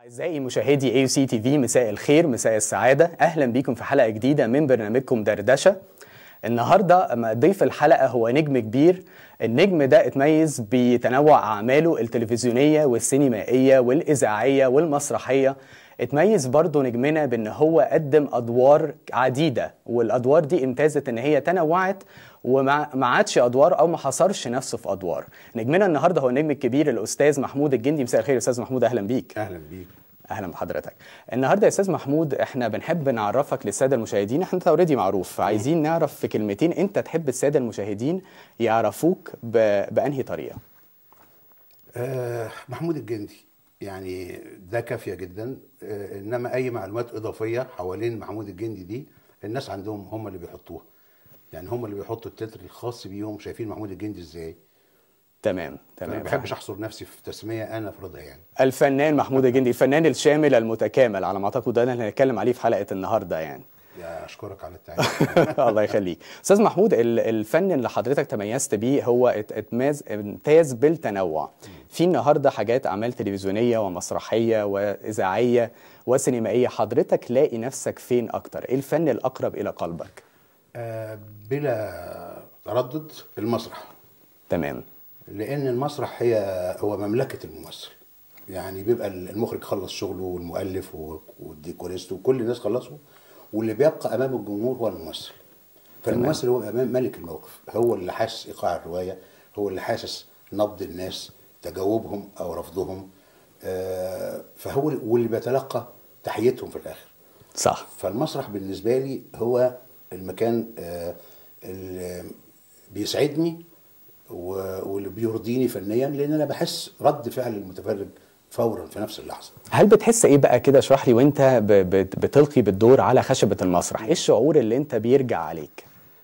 أعزائي مشاهدي اي سي تي في مساء الخير مساء السعادة أهلا بكم في حلقة جديدة من برنامجكم دردشة النهاردة ضيف الحلقة هو نجم كبير النجم ده اتميز بتنوع أعماله التلفزيونية والسينمائية والإذاعية والمسرحية اتميز برضه نجمنا بان هو قدم ادوار عديده والادوار دي امتازت ان هي تنوعت وما ما عادش ادوار او ما حصرش نفسه في ادوار نجمنا النهارده هو النجم الكبير الاستاذ محمود الجندي مساء الخير يا استاذ محمود اهلا بيك اهلا بيك اهلا بحضرتك النهارده يا استاذ محمود احنا بنحب نعرفك للساده المشاهدين احنا انت اوريدي معروف فعايزين نعرف في كلمتين انت تحب الساده المشاهدين يعرفوك ب... بانهي طريقه آه محمود الجندي يعني ده كافيه جدا آه انما اي معلومات اضافيه حوالين محمود الجندي دي الناس عندهم هم اللي بيحطوها يعني هم اللي بيحطوا التتر الخاص بيهم شايفين محمود الجندي ازاي تمام انا تمام ما بحبش احصر نفسي في تسميه انا افرضها يعني الفنان محمود الجندي الفنان الشامل المتكامل على ما اعتقد ده اللي هنتكلم عليه في حلقه النهارده يعني يا اشكرك على التعليق الله يخليك استاذ محمود ال- الفن اللي حضرتك تميزت بيه هو ات- اتماز امتاز بالتنوع في النهارده حاجات اعمال تلفزيونيه ومسرحيه واذاعيه وسينمائيه حضرتك لاقي نفسك فين اكتر ايه الفن الاقرب الى قلبك آه بلا تردد المسرح تمام لان المسرح هي هو مملكه الممثل يعني بيبقى المخرج خلص شغله والمؤلف و- والديكوريست وكل الناس خلصوا واللي بيبقى امام الجمهور هو الممثل فالممثل هو امام ملك الموقف هو اللي حاسس ايقاع الروايه هو اللي حاسس نبض الناس تجاوبهم او رفضهم آه، فهو واللي بيتلقى تحيتهم في الاخر صح فالمسرح بالنسبه لي هو المكان آه، اللي بيسعدني و- واللي بيرضيني فنيا لان انا بحس رد فعل المتفرج فورا في نفس اللحظه هل بتحس ايه بقى كده اشرح لي وانت ب- بت- بتلقي بالدور على خشبه المسرح ايه الشعور اللي انت بيرجع عليك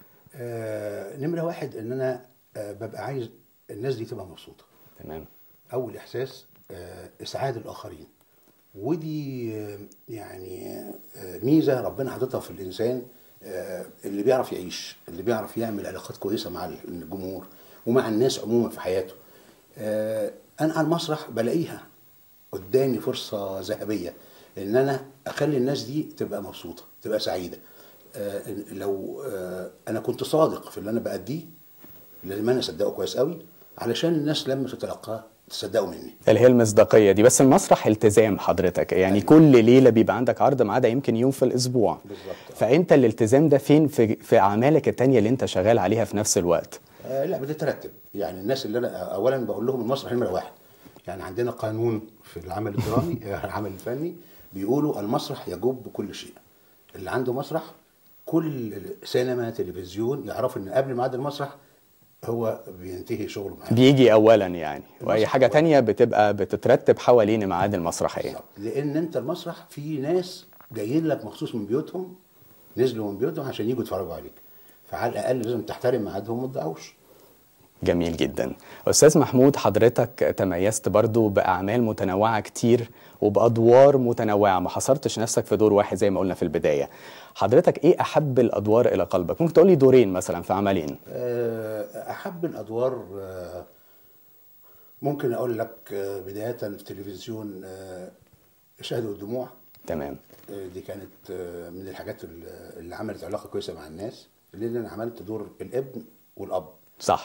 آه، نمره واحد ان انا آه، ببقى عايز الناس دي تبقى مبسوطه تمام اول احساس آه، اسعاد الاخرين ودي آه، يعني آه، ميزه ربنا حاططها في الانسان آه، اللي بيعرف يعيش اللي بيعرف يعمل علاقات كويسه مع الجمهور ومع الناس عموما في حياته آه، انا على المسرح بلاقيها قدامي فرصه ذهبيه ان انا اخلي الناس دي تبقى مبسوطه تبقى سعيده آه، لو آه، انا كنت صادق في اللي انا بأديه لازم انا اصدقه كويس قوي علشان الناس لما تتلقاه تصدقوا مني اللي هي المصداقيه دي بس المسرح التزام حضرتك يعني أيوة. كل ليله بيبقى عندك عرض ما عدا يمكن يوم في الاسبوع بالظبط. فانت الالتزام ده فين في في اعمالك التانية اللي انت شغال عليها في نفس الوقت آه لا بتترتب يعني الناس اللي انا اولا بقول لهم المسرح نمره واحد يعني عندنا قانون في العمل الدرامي آه، العمل الفني بيقولوا المسرح يجب بكل شيء اللي عنده مسرح كل سينما تلفزيون يعرفوا ان قبل ميعاد المسرح هو بينتهي شغله معاه بيجي اولا يعني واي المسرح حاجه أولاً. تانية بتبقى بتترتب حوالين ميعاد المسرحيه بالظبط. لان انت المسرح في ناس جايين لك مخصوص من بيوتهم نزلوا من بيوتهم عشان يجوا يتفرجوا عليك فعلى الاقل لازم تحترم ميعادهم وما تضيعوش جميل جدا استاذ محمود حضرتك تميزت برضو باعمال متنوعه كتير وبادوار متنوعه ما حصرتش نفسك في دور واحد زي ما قلنا في البدايه حضرتك ايه احب الادوار الى قلبك ممكن تقولي دورين مثلا في عملين آه، احب الادوار آه، ممكن اقول لك آه، بدايه في التلفزيون آه، شهد والدموع تمام آه، دي كانت آه، من الحاجات اللي اللي عملت علاقه كويسه مع الناس لان انا عملت دور الابن والاب صح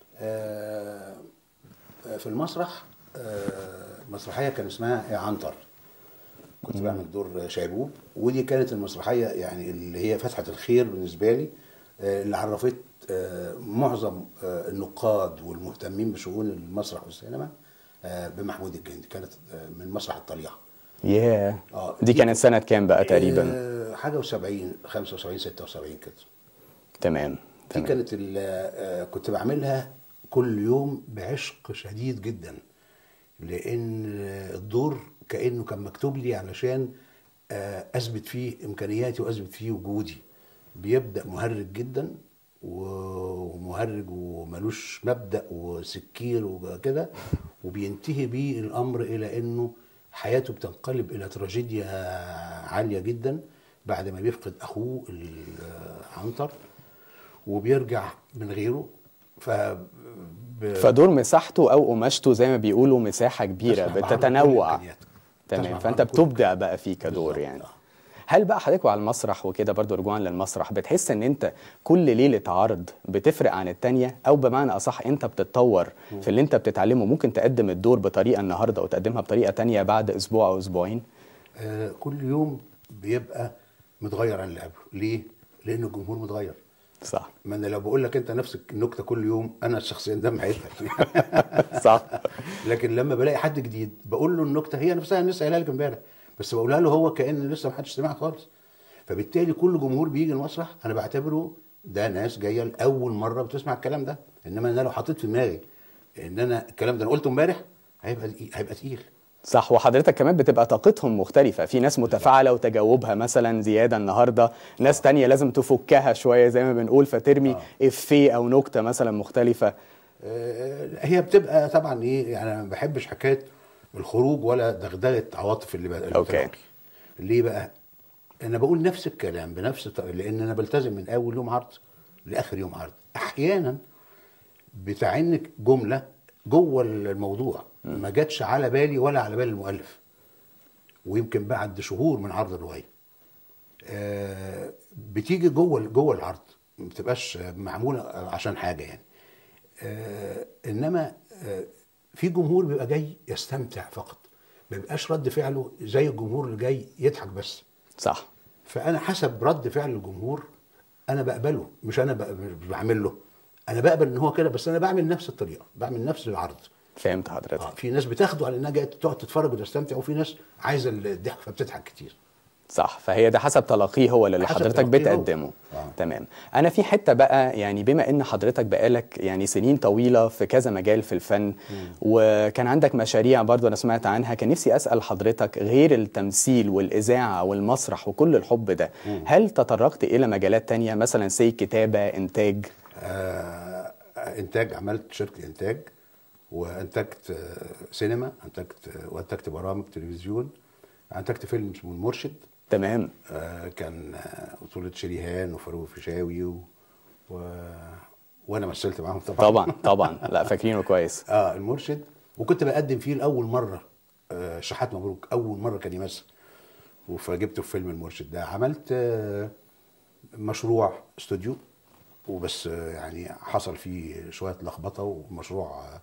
آه، آه، في المسرح آه، مسرحيه كان اسمها يا عنتر كنت بعمل دور شيبوب ودي كانت المسرحيه يعني اللي هي فتحه الخير بالنسبه لي آه، اللي عرفت آه، معظم آه، النقاد والمهتمين بشؤون المسرح والسينما آه، بمحمود الجندي كانت آه، من مسرح الطليعه ياه آه، دي دي- كانت سنه كام بقى تقريبا آه، حاجه و70 75 76 كده تمام دي تمام كانت ال- آه، كنت بعملها كل يوم بعشق شديد جدا لان الدور كانه كان مكتوب لي علشان آه، اثبت فيه امكانياتي واثبت فيه وجودي بيبدا مهرج جدا و- ومهرج وملوش مبدا وسكير وكده وبينتهي بيه الامر الى انه حياته بتنقلب الى تراجيديا عاليه جدا بعد ما بيفقد اخوه العنتر وبيرجع من غيره ف ب- فدور مساحته او قماشته زي ما بيقولوا مساحه كبيره بسمع بعرض كل بتتنوع الإمكانيات. تمام تسمع فانت عن كل بتبدع بقى فيه كدور بالظبط، يعني آه. هل بقى حضرتك وعلى المسرح وكده برضو رجوعا للمسرح بتحس ان انت كل ليله عرض بتفرق عن التانية او بمعنى اصح انت بتتطور في اللي انت بتتعلمه ممكن تقدم الدور بطريقه النهارده وتقدمها بطريقه تانية بعد اسبوع او اسبوعين آه، كل يوم بيبقى متغير عن اللي قبله ليه لان الجمهور متغير صح ما انا لو بقول لك انت نفس النكته كل يوم انا شخصيا دم هيتقل صح لكن لما بلاقي حد جديد بقول له النكته هي نفسها انا لسه قايلها لك امبارح بس بقولها له هو كان لسه ما حدش سمعها خالص فبالتالي كل جمهور بيجي المسرح انا بعتبره ده ناس جايه لاول مره بتسمع الكلام ده انما انا لو حطيت في دماغي ان انا الكلام ده انا قلته امبارح هيبقى هيبقى تقيل صح وحضرتك كمان بتبقى طاقتهم مختلفة في ناس متفاعلة وتجاوبها مثلا زيادة النهاردة ناس تانية لازم تفكها شوية زي ما بنقول فترمي آه. إفيه أو نكتة مثلا مختلفة آه، هي بتبقى طبعا ايه يعني انا ما بحبش حكايه الخروج ولا دغدغه عواطف اللي بقى أوكي. ليه بقى؟ انا بقول نفس الكلام بنفس الط- لان انا بلتزم من اول يوم عرض لاخر يوم عرض احيانا بتعني جمله جوه الموضوع ما جاتش على بالي ولا على بال المؤلف ويمكن بعد شهور من عرض الروايه آه، بتيجي جوه جوه العرض ما بتبقاش معموله عشان حاجه يعني آه، انما آه، في جمهور بيبقى جاي يستمتع فقط ما بيبقاش رد فعله زي الجمهور اللي جاي يضحك بس صح فانا حسب رد فعل الجمهور انا بقبله مش انا بق- مش بعمل له انا بقبل ان هو كده بس انا بعمل نفس الطريقه بعمل نفس العرض فهمت حضرتك اه في ناس بتاخده على انها جايه تقعد تتفرج وتستمتع وفي ناس عايزه الضحك فبتضحك كتير صح فهي ده حسب تلقيه هو اللي حسب حضرتك تلقيه هو. بتقدمه آه. تمام انا في حته بقى يعني بما ان حضرتك بقالك يعني سنين طويله في كذا مجال في الفن وكان عندك مشاريع برضو انا سمعت عنها كان نفسي اسال حضرتك غير التمثيل والاذاعه والمسرح وكل الحب ده هل تطرقت الى مجالات تانية مثلا سي كتابه انتاج آه انتاج عملت شركه انتاج وانتجت آه، سينما انتجت آه، وانتجت برامج تلفزيون انتجت فيلم اسمه المرشد تمام آه كان آه، بطولة شريهان وفاروق فيشاوي و... و... وانا مثلت معاهم طبعا طبعا طبعا لا فاكرينه كويس اه المرشد وكنت بقدم فيه لاول مره آه شحات مبروك اول مره كان يمثل فجبته في فيلم المرشد ده عملت آه مشروع استوديو وبس آه يعني حصل فيه شويه لخبطه ومشروع آه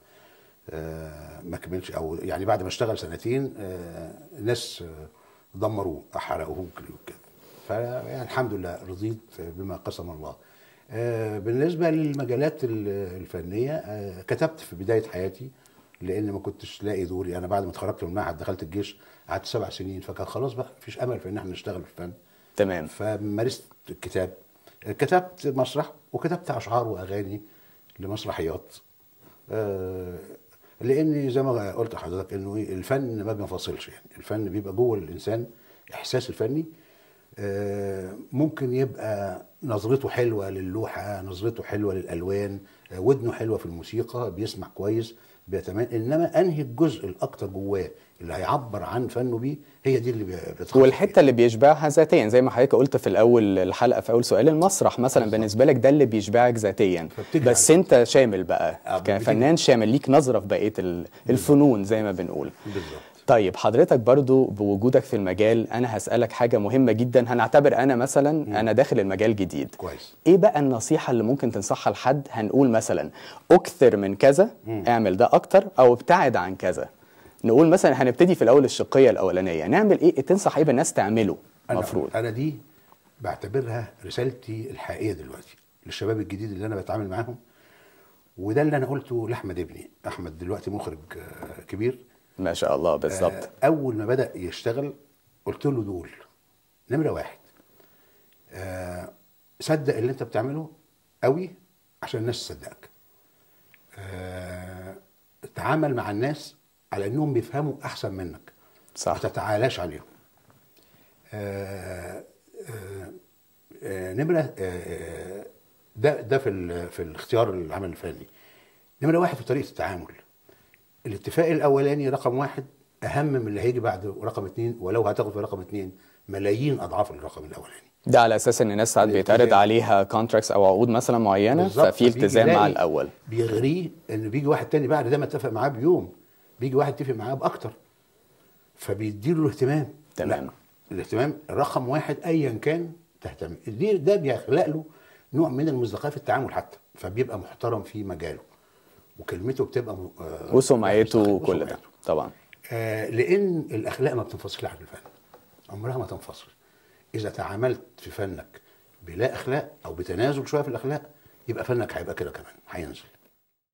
آه ما كملش او يعني بعد ما اشتغل سنتين آه ناس آه دمروه حرقوه كده فيعني الحمد لله رضيت بما قسم الله آه، بالنسبه للمجالات ال- الفنيه آه، كتبت في بدايه حياتي لان ما كنتش لاقي دوري انا بعد ما اتخرجت من المعهد دخلت الجيش قعدت سبع سنين فكان خلاص بقى مفيش امل في ان احنا نشتغل في الفن تمام فمارست الكتاب كتبت مسرح وكتبت اشعار واغاني لمسرحيات آه، لاني زي ما قلت لحضرتك انه إيه، الفن ما بينفصلش يعني الفن بيبقى جوه الانسان احساس الفني آه، ممكن يبقى نظرته حلوه للوحه نظرته حلوه للالوان آه، ودنه حلوه في الموسيقى بيسمع كويس بيتمام انما انهي الجزء الاكتر جواه اللي هيعبر عن فنه بيه هي دي اللي بتخصص والحته اللي بيشبعها ذاتيا زي ما حضرتك قلت في الاول الحلقه في اول سؤال المسرح مثلا بالظبط. بالنسبه لك ده اللي بيشبعك ذاتيا فبتجري بس عليه. انت شامل بقى آه، كفنان شامل ليك نظره في بقيه ال- الفنون زي ما بنقول بالظبط طيب حضرتك برضو بوجودك في المجال انا هسألك حاجة مهمة جدا هنعتبر انا مثلا انا داخل المجال جديد كويس ايه بقى النصيحة اللي ممكن تنصحها لحد هنقول مثلا اكثر من كذا اعمل ده اكتر او ابتعد عن كذا نقول مثلا هنبتدي في الاول الشقية الاولانية نعمل ايه تنصح ايه بالناس تعمله انا مفروض انا دي بعتبرها رسالتي الحقيقيه دلوقتي للشباب الجديد اللي انا بتعامل معاهم وده اللي انا قلته لاحمد ابني احمد دلوقتي مخرج آه، كبير ما شاء الله بالظبط آه، اول ما بدا يشتغل قلت له دول نمره واحد آه، صدق اللي انت بتعمله قوي عشان الناس تصدقك آه، تعامل مع الناس على انهم بيفهموا احسن منك ما صح تتعالاش عليهم آه، آه، آه، نمرة آه، آه، ده ده في ال- في الاختيار العمل الفني نمرة واحد في طريقة التعامل الاتفاق الأولاني رقم واحد أهم من اللي هيجي بعد رقم اتنين ولو هتاخد في رقم اتنين ملايين أضعاف الرقم الأولاني ده على اساس ان الناس ساعات الالتزام. بيتعرض عليها كونتراكتس او عقود مثلا معينة بالظبط. ففي فبيجي التزام مع يلاقي الاول بيغريه ان بيجي واحد تاني بعد ده ما اتفق معاه بيوم بيجي واحد يتفق معاه باكتر فبيديله الاهتمام تمام. لا الاهتمام رقم واحد ايا كان تهتم دي ده بيخلق له نوع من المصداقيه في التعامل حتى فبيبقى محترم في مجاله وكلمته بتبقى م- آه، وسمعته مستقيمة. وكل ده وسمعته. طبعا آه، لان الاخلاق ما بتنفصلش عن الفن عمرها ما تنفصل اذا تعاملت في فنك بلا اخلاق او بتنازل شويه في الاخلاق يبقى فنك هيبقى كده كمان هينزل